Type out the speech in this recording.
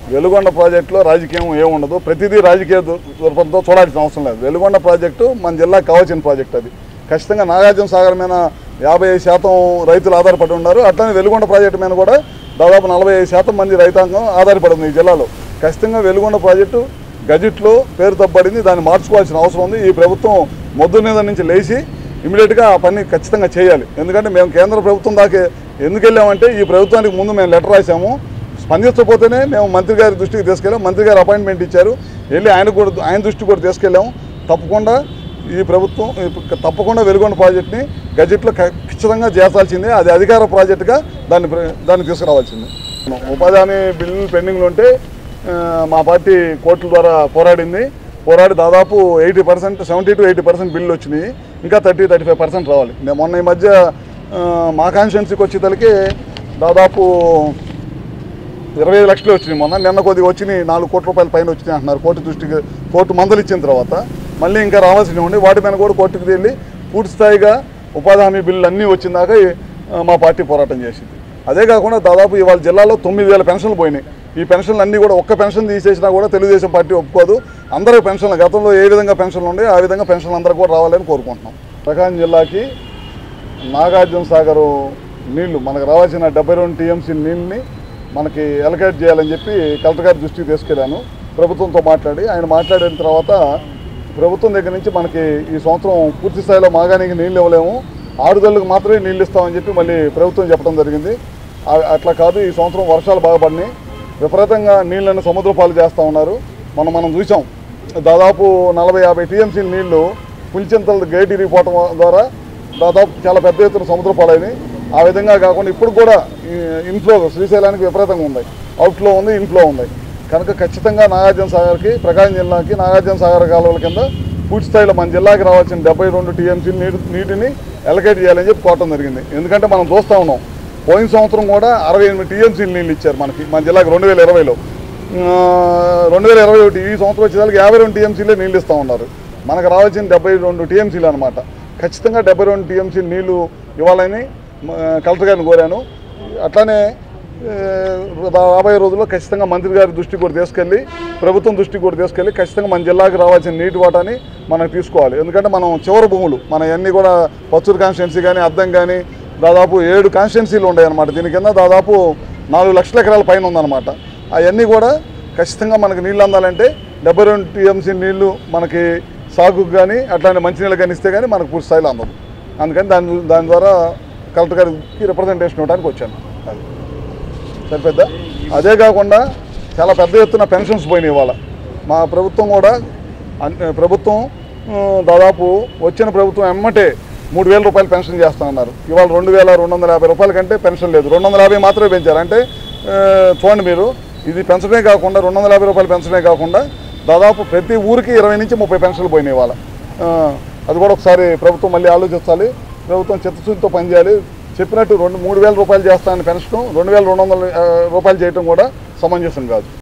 వెలుగొండ ప్రాజెక్టులో రాజకీయం ఏముండదు ప్రతిదీ రాజకీయ దు- దృక్పథంతో చూడాల్సిన అవసరం లేదు వెలుగొండ ప్రాజెక్టు మన జిల్లాకు కావాల్సిన ప్రాజెక్ట్ అది ఖచ్చితంగా నాగార్జున సాగర్ మీద యాభై ఐదు శాతం రైతులు ఆధారపడి ఉన్నారు అట్లనే వెలుగొండ ప్రాజెక్టు మీద కూడా దాదాపు నలభై ఐదు శాతం మంది రైతాంగం ఆధారపడి ఉంది ఈ జిల్లాలో ఖచ్చితంగా వెలుగొండ ప్రాజెక్టు గజెట్లో పేరు తప్పబడింది దాన్ని మార్చుకోవాల్సిన అవసరం ఉంది ఈ ప్రభుత్వం మొద్దు మీద నుంచి లేచి ఇమీడియట్గా ఆ పని ఖచ్చితంగా చేయాలి ఎందుకంటే మేము కేంద్ర ప్రభుత్వం దాకా ఎందుకు వెళ్ళామంటే ఈ ప్రభుత్వానికి ముందు మేము లెటర్ రాసాము స్పందించకపోతేనే మేము మంత్రి గారి దృష్టికి తీసుకెళ్ళాం మంత్రి గారు అపాయింట్మెంట్ ఇచ్చారు వెళ్ళి ఆయన కూడా ఆయన దృష్టికి కూడా తీసుకెళ్ళాము తప్పకుండా ఈ ప్రభుత్వం ఈ తప్పకుండా వెలుగొండ ప్రాజెక్ట్ని గజెట్లో ఖచ్చితంగా చేర్చాల్సిందే అది అధికార ప్రాజెక్టుగా దాన్ని ప్ర- దాన్ని తీసుకురావాల్సిందే ఉపాధి హామీ బిల్లులు పెండింగ్లు ఉంటే ఆ, మా పార్టీ కోర్టుల ద్వారా పోరాడింది పోరాడి దాదాపు eighty percent seventy to eighty percent bill వచ్చినాయి ఇంకా థర్టీ థర్టీ ఫైవ్ పర్సెంట్ రావాలి నేను మొన్న ఈ మధ్య ఆ, మా కాన్స్టిట్యున్సీకి వచ్చేసరికి దాదాపు ఇరవై ఐదు లక్షలు వచ్చినాయి మొన్న నిన్న కొద్దిగా వచ్చినాయి నాలుగు కోట్ల రూపాయల పైన వచ్చినాయి అంటున్నారు కోర్టు దృష్టికి కోర్టు మందలు ఇచ్చిన తర్వాత మళ్ళీ ఇంకా రావాల్సినవి ఉండి వాటి మీద కూడా కోర్టుకు వెళ్ళి పూర్తి స్థాయిగా ఉపాధి హామీ బిల్లులు అన్నీ వచ్చిందాక ఈ, ఆ, మా పార్టీ పోరాటం చేసింది అదే కాకుండా దాదాపు ఇవాళ జిల్లాలో తొమ్మిది వేల పెన్షన్లు పోయినాయి ఈ పెన్షన్లు అన్నీ కూడా ఒక్క పెన్షన్ తీసేసినా కూడా తెలుగుదేశం పార్టీ ఒప్పుకోదు అందరూ పెన్షన్లు గతంలో ఏ విధంగా పెన్షన్లు ఉండే ఆ విధంగా పెన్షన్లు అందరూ కూడా రావాలని కోరుకుంటున్నాం ప్రకాశం జిల్లాకి నాగార్జున సాగరు నీళ్లు మనకు రావాల్సిన డెబ్బై రెండు టీఎంసీ నీళ్ళని మనకి ఎలకేట్ చేయాలని చెప్పి కలెక్టర్ గారి దృష్టికి తీసుకెళ్ళాను ప్రభుత్వంతో మాట్లాడి ఆయన మాట్లాడిన తర్వాత ప్రభుత్వం దగ్గర నుంచి మనకి ఈ సంవత్సరం పూర్తి స్థాయిలో మాగానికి నీళ్ళు ఇవ్వలేము ఆరుదళ్ళకు మాత్రమే నీళ్ళు ఇస్తామని చెప్పి మళ్ళీ ప్రభుత్వం చెప్పడం జరిగింది ఆ- అట్లా కాదు ఈ సంవత్సరం వర్షాలు బాగా పడినాయి విపరీతంగా నీళ్ళని సముద్ర పాలు చేస్తూ ఉన్నారు మనం మనం చూసాం దాదాపు నలభై యాభై టీఎంసీ నీళ్లు పులిచింతల గేట్ ఇరిగిపోవటం ద్వారా దాదాపు చాలా పెద్ద ఎత్తున సముద్ర పాలైనవి ఆ విధంగా కాకుండా ఇప్పుడు కూడా ఈ ఇన్ఫ్లో శ్రీశైలానికి విపరీతంగా ఉంది అవుట్ఫ్లో ఉంది ఇన్ఫ్లో ఉంది కనుక ఖచ్చితంగా నాగార్జున సాగర్కి ప్రకాశం జిల్లాకి నాగార్జున సాగర్ కాలువల కింద పూర్తి స్థాయిలో మన జిల్లాకి రావాల్సిన డెబ్బై రెండు టీఎంసీ నీటి నీటిని ఎలకేట్ చేయాలని చెప్పి కోరటం జరిగింది ఎందుకంటే మనం చూస్తూ ఉన్నాం పోయిన సంవత్సరం కూడా అరవై ఎనిమిది టీఎంసీలు నీళ్ళు ఇచ్చారు మనకి మన జిల్లాకి రెండు వేల ఇరవైలో రెండు వేల ఇరవై ఒకటి ఈ సంవత్సరం వచ్చేసరికి యాభై రెండు టీఎంసీలే నీళ్ళు ఇస్తూ ఉన్నారు మనకు రావాల్సిన డెబ్బై రెండు టీఎంసీలు అనమాట ఖచ్చితంగా డెబ్బై రెండు టీఎంసీలు నీళ్లు ఇవ్వాలని మ, కలెక్టర్ గారిని కోరాను అట్లానే ఏ, రాబోయే రోజుల్లో ఖచ్చితంగా మంత్రి గారి దృష్టికి కూడా తీసుకెళ్ళి ప్రభుత్వం దృష్టికి కూడా తీసుకెళ్ళి ఖచ్చితంగా మన జిల్లాకి రావాల్సిన నీటి వాటాని మనం తీసుకోవాలి ఎందుకంటే మనం చివరి భూములు మన అన్నీ కూడా పచ్చూరు కాన్స్టిట్యున్సీ కానీ అద్దం కానీ దాదాపు ఏడు కాన్స్టిట్యున్సీలు ఉన్నాయి అనమాట దీని కింద దాదాపు నాలుగు లక్షల ఎకరాల పైన ఉందన్నమాట అవన్నీ కూడా ఖచ్చితంగా మనకి నీళ్ళు అందాలంటే డెబ్బై రెండు టీఎంసీ నీళ్లు మనకి సాగుకు కానీ అట్లాంటి మంచినీళ్ళు కానీ ఇస్తే కానీ మనకు పూర్తి స్థాయిలో అందదు అందుకని దాని దాని ద్వారా కలెక్టర్ గారికి రిప్రజెంటేషన్ ఇవ్వడానికి వచ్చాను అది సరిపెద్ద అదే కాకుండా చాలా పెద్ద ఎత్తున పెన్షన్స్ పోయినాయి ఇవాళ మా ప్రభుత్వం కూడా అన్- ప్రభుత్వం ఆ, దాదాపు వచ్చిన ప్రభుత్వం ఎమ్మటే మూడు వేల రూపాయలు పెన్షన్ చేస్తా ఉన్నారు ఇవాళ రెండు వేల రెండు వందల యాభై రూపాయల కంటే పెన్షన్ లేదు రెండు వందల యాభై మాత్రమే పెంచారు అంటే ఆ, చూడండి మీరు ఇది పెంచడమే కాకుండా రెండు వందల యాభై రూపాయలు పెంచడమే కాకుండా దాదాపు ప్రతి ఊరికి ఇరవై నుంచి ముప్పై పెన్షన్లు పోయినాయి ఇవాళ ఆ, అది కూడా ఒకసారి ప్రభుత్వం మళ్ళీ ఆలోచించాలి ప్రభుత్వం చిత్తశుద్ధితో పనిచేయాలి చెప్పినట్టు రెండు మూడు వేల రూపాయలు చేస్తానని పెన్షన్ రెండు వేల రెండు వందల ఆ, రూపాయలు చేయటం కూడా సమంజసం కాదు